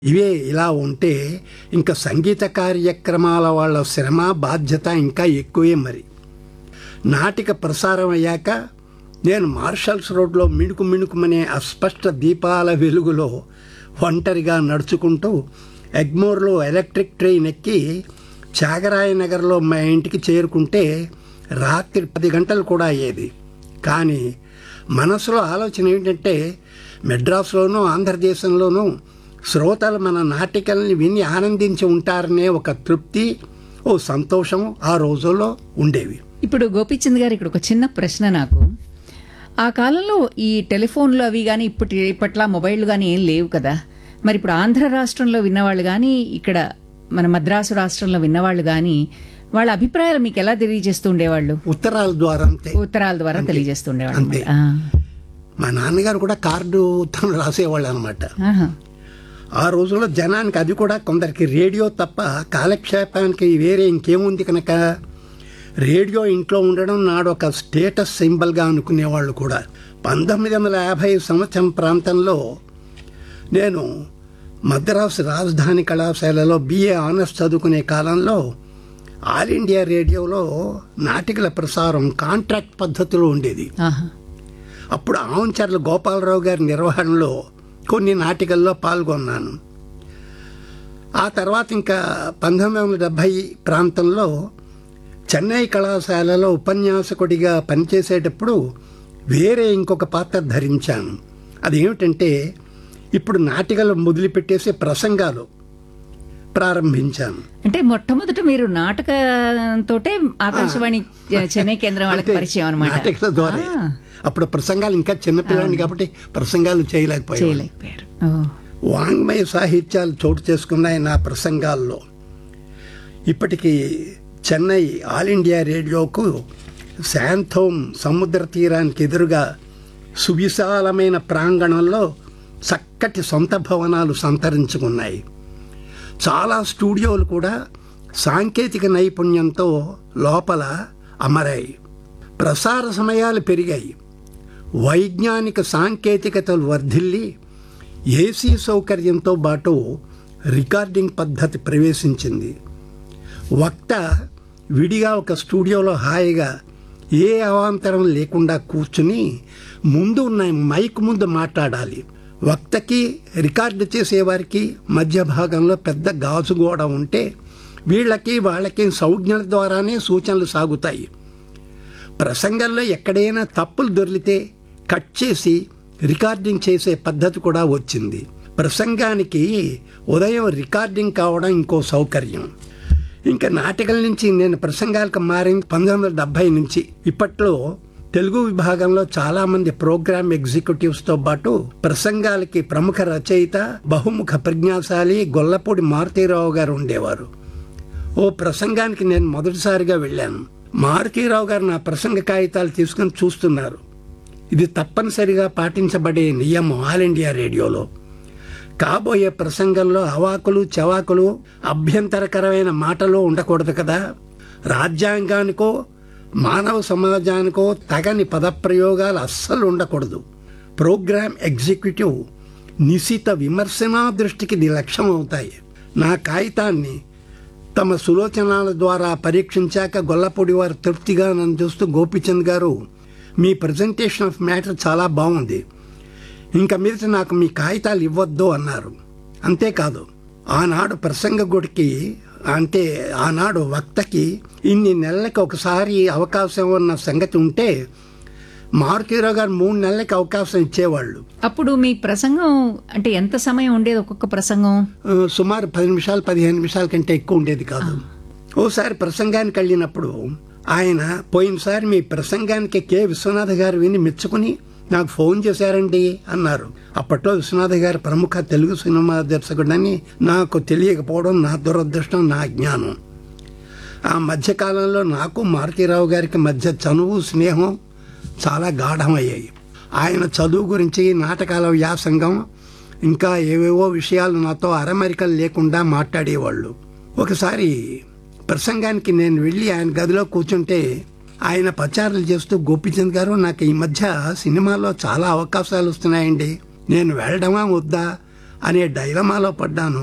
ఇవే ఇలా ఉంటే ఇంకా సంగీత కార్యక్రమాల వాళ్ళ శ్రమ బాధ్యత ఇంకా ఎక్కువే మరి నాటిక ప్రసారం అయ్యాక నేను మార్షల్స్ రోడ్లో మిణుకు మిణుకుమనే అస్పష్ట దీపాల వెలుగులో ఒంటరిగా నడుచుకుంటూ ఎగ్మోర్లో ఎలక్ట్రిక్ ట్రైన్ ఎక్కి త్యాగరాయ నగర్లో మా ఇంటికి చేరుకుంటే రాత్రి పది గంటలు కూడా అయ్యేది కానీ మనసులో ఆలోచన ఏంటంటే మెడ్రాస్లోనూ ఆంధ్రదేశంలోనూ శ్రోతలు మన నాటికల్ని విని ఆనందించి ఉంటారనే ఒక తృప్తి ఓ సంతోషం ఆ రోజుల్లో ఉండేవి ఇప్పుడు గోపీచంద్ గారు ఇక్కడ ఒక చిన్న ప్రశ్న నాకు ఆ కాలంలో ఈ టెలిఫోన్లు అవి కానీ ఇప్పటి ఇప్పట్లా మొబైల్ కానీ ఏం లేవు కదా మరి ఇప్పుడు ఆంధ్ర రాష్ట్రంలో విన్నవాళ్ళు కానీ ఇక్కడ మన మద్రాసు రాష్ట్రంలో విన్నవాళ్ళు కానీ వాళ్ళ అభిప్రాయాలు మీకు ఎలా తెలియజేస్తూ ఉండేవాళ్ళు ఉత్తరాల ద్వారా అంతే ఉత్తరాల ద్వారా తెలియజేస్తూ ఉండేవాళ్ళు అంతే. ఆ. మా నాన్నగారు కూడా కార్డు తను రాసేవాళ్ళు అనమాట ఆహా. ఆ రోజుల్లో జనానికి అది కూడా కొందరికి రేడియో తప్ప కాలక్షేపానికి వేరే ఇంకేముంది కనుక రేడియో ఇంట్లో ఉండడం నాడు ఒక స్టేటస్ సింబల్గా అనుకునేవాళ్ళు కూడా పంతొమ్మిది వందల యాభై సంవత్సరం ప్రాంతంలో నేను మద్రాసు రాజధాని కళాశాలలో బిఏ ఆనర్స్ చదువుకునే కాలంలో ఆల్ ఇండియా రేడియోలో నాటికల ప్రసారం కాంట్రాక్ట్ పద్ధతిలో ఉండేది ఆహా. అప్పుడు ఆవంచర్ల గోపాలరావు గారి నిర్వహణలో కొన్ని నాటికల్లో పాల్గొన్నాను ఆ తర్వాత ఇంకా పంతొమ్మిది వందల డెబ్భై ప్రాంతంలో చెన్నై కళాశాలలో ఉపన్యాసకుడిగా పనిచేసేటప్పుడు వేరే ఇంకొక పాత్ర ధరించాను అదేమిటంటే ఇప్పుడు నాటికలు మొదలుపెట్టేసి ప్రసంగాలు ప్రారంభించాను అంటే మొట్టమొదట మీరు నాటకంతోటే ఆకాశవాణి చెన్నై కేంద్రం వాళ్ళకి అంతే, పరిచయం అనమాట నాటికల ద్వారా అప్పుడు ప్రసంగాలు ఇంకా చిన్నపిల్లని కాబట్టి ప్రసంగాలు చేయలేకపోయాను చేయలేకపోయారు ఓ. వాంగ్మయ సాహిత్యాలు చోటు చేసుకున్నాయి నా ప్రసంగాల్లో ఇప్పటికీ చెన్నై ఆల్ ఇండియా రేడియోకు శాంతోం సముద్ర తీరానికి ఎదురుగా సువిశాలమైన ప్రాంగణంలో చక్కటి సొంత భవనాలు సంతరించుకున్నాయి చాలా స్టూడియోలు కూడా సాంకేతిక నైపుణ్యంతో లోపల అమరాయి ప్రసార సమయాలు పెరిగాయి వైజ్ఞానిక సాంకేతికతలు వర్ధిల్లి ఏసీ సౌకర్యంతో పాటు రికార్డింగ్ పద్ధతి ప్రవేశించింది వక్త విడిగా ఒక స్టూడియోలో హాయిగా ఏ అవాంతరం లేకుండా కూర్చుని ముందు ఉన్న మైక్ ముందు మాట్లాడాలి వక్తకి రికార్డు చేసేవారికి మధ్య భాగంలో పెద్ద గాజు గోడ ఉంటే వీళ్ళకి వాళ్ళకి సంజ్ఞల ద్వారానే సూచనలు సాగుతాయి ప్రసంగంలో ఎక్కడైనా తప్పులు దొరికితే కట్ చేసి రికార్డింగ్ చేసే పద్ధతి కూడా వచ్చింది ప్రసంగానికి ఉదయం రికార్డింగ్ కావడం ఇంకో సౌకర్యం ఇంకా నాటికల నుంచి నేను ప్రసంగాలకు మారింది పంతొమ్మిది వందల డెబ్బై నుంచి ఇప్పట్లో తెలుగు విభాగంలో చాలా మంది ప్రోగ్రామ్ ఎగ్జిక్యూటివ్స్ తో పాటు ప్రసంగాలకి ప్రముఖ రచయిత బహుముఖ ప్రజ్ఞాశాలి గొల్లపూడి మారుతీరావు గారు ఉండేవారు ఓ ప్రసంగానికి నేను మొదటిసారిగా వెళ్ళాను మారుతీరావు గారు నా ప్రసంగ కాగితాలు తీసుకుని చూస్తున్నారు ఇది తప్పనిసరిగా పాటించబడే నియమం ఆల్ ఇండియా రేడియోలో కాబోయే ప్రసంగంలో అవాకులు చవాకులు అభ్యంతరకరమైన మాటలు ఉండకూడదు కదా రాజ్యాంగానికో మానవ సమాజానికో తగని పదప్రయోగాలు అస్సలు ఉండకూడదు ప్రోగ్రామ్ ఎగ్జిక్యూటివ్ నిశిత విమర్శనా దృష్టికి ఇది లక్ష్యం అవుతాయి నా కాగితాన్ని తమ సులోచనాల ద్వారా పరీక్షించాక గొల్లపూడి వారు తృప్తిగా నన్ను చూస్తూ గోపిచంద్ గారు మీ ప్రజెంటేషన్ ఆఫ్ మ్యాటర్ చాలా బాగుంది ఇంకా మీదట నాకు మీ కాగితాలు ఇవ్వద్దు అన్నారు అంతేకాదు ఆనాడు ప్రసంగకుడికి అంటే ఆనాడు వక్తకి ఇన్ని నెలలకి ఒకసారి అవకాశం ఉన్న సంగతి ఉంటే మారుతీరావు గారు మూడు నెలలకి అవకాశం ఇచ్చేవాళ్ళు అప్పుడు మీ ప్రసంగం అంటే ఎంత సమయం ఉండేది ఒక్కొక్క ప్రసంగం ఆ, సుమారు పది నిమిషాలు పదిహేను నిమిషాల కంటే ఎక్కువ ఉండేది కాదు ఓసారి ప్రసంగానికి వెళ్ళినప్పుడు ఆయన పోయినసారి మీ ప్రసంగానికి కె విశ్వనాథ్ గారు విని మెచ్చుకుని నాకు ఫోన్ చేశారండి అన్నారు అప్పట్లో విశ్వనాథ్ గారు ప్రముఖ తెలుగు సినిమా దర్శకుడని నాకు తెలియకపోవడం నా దురదృష్టం నా జ్ఞానం ఆ మధ్యకాలంలో నాకు మారుతీరావు గారికి మధ్య చనువు స్నేహం చాలా గాఢమయ్యాయి ఆయన చదువు గురించి నాటకాల వ్యాసంగం ఇంకా ఏవేవో విషయాలు నాతో అరమరికలు లేకుండా మాట్లాడేవాళ్ళు ఒకసారి ప్రసంగానికి నేను వెళ్ళి ఆయన గదిలో కూర్చుంటే ఆయన ప్రచారాలు చేస్తూ గోపిచంద్ గారు నాకు ఈ మధ్య సినిమాలో చాలా అవకాశాలు వస్తున్నాయండి నేను వెళ్ళడమా వద్దా అనే డైలమాలో పడ్డాను